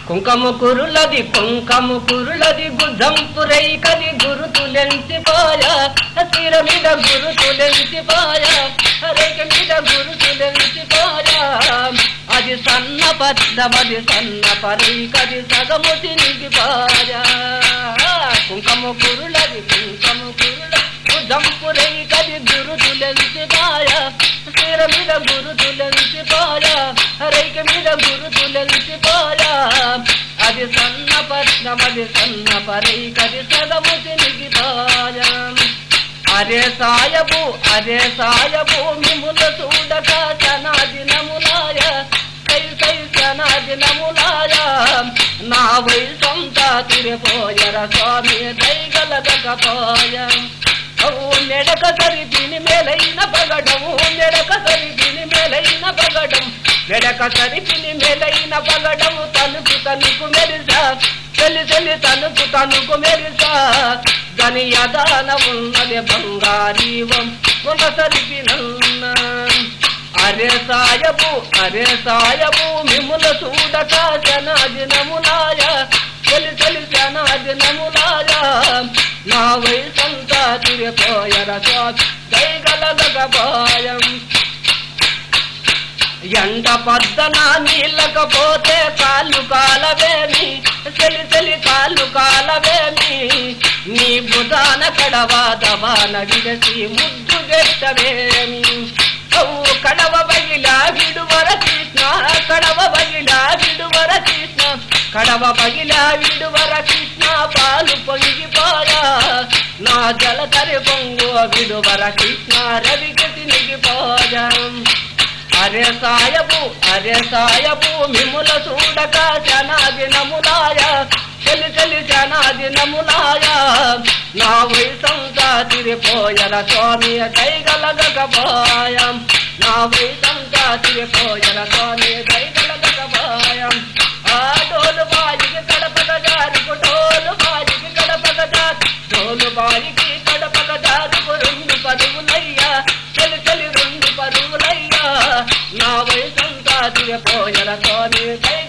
కుంకము కురులది కుంకము కురులది గుజంపురై కది గురుతులెంచిపాయ తీర మీద గురుతులెంచిపాయ రేఖ మీద గురుతులెంచిపాయ అది సన్న పద్దమది సన్న పరై కది సగము తినిగిపాయ కుంకము కురులది కుంకము కురుల గుజంపురై కది గురుతులెంచిపాయ తీర మీద గురుతులెంచిపాయ రేఖ మీద గురుతులెంచిపాయ అది సన్న పట్నమది సన్న పరై కది సగము తినిగిపాయ అరే సాయబు అరే సాయబు మిముల చూడక జనాదినములాయ సై సై జనాదినములాయ నా వయసంత తిరిపోయర స్వామి దైగలగకపోయ అవు మెడక సరిపిని మేలైన పగడము మెడక సరిపిని మేలైన పగడం మెడక సరిపిని మేలైన పగడము తలుపు తలుపు మెరిసా చెల్లి చెల్లి తలుపు తలుపు మెరిసా గని యదాన ఉన్నది బంగారీవం ఒక సరిపినన్న అరే సాయబు అరే సాయబు మిముల చూడక జనాదినములాయ చెలి చెలి జనాదినములాయ నా వయసంతా తిరిపోయర స్వామి దైగలగబాయం ఎండ పద్దన నీళ్ళకపోతే కాళ్ళు కాలవేమి చెలి చెలి కాళ్ళు కాలవేమి నీ బుధాన కడవ దవాన విడసి ముద్దు గెట్టవేమి అవు కడవ బగిల విడువర కృష్ణ కడవ బగిల విడువర కృష్ణ కడవ బగిల విడువర కృష్ణ పాలు పొంగిపోయా నా జలతరి పొంగు విడువర కృష్ణ రవికి తినిగిపోయా అరే సాయబు అరే సాయబు మిముల చూడక జనాదినములాయ చెలి చెలి జనాదినములాయ నా వయసంతా తిరిపోయల స్వామి దైగలగబాయం నా వయసంతా తిరిపోయల స్వామి దైగలగబాయం ఆ డోలు బాయికి కడపక జారుకు డోలు బాయికి కడపక జారు డోలు బాయికి కడపక జారుకు రెండు పరువులయ్యా చెలి చెలి రెండు పరువులయ్యా నా వయసంతా తిరిపోయల స్వామి దై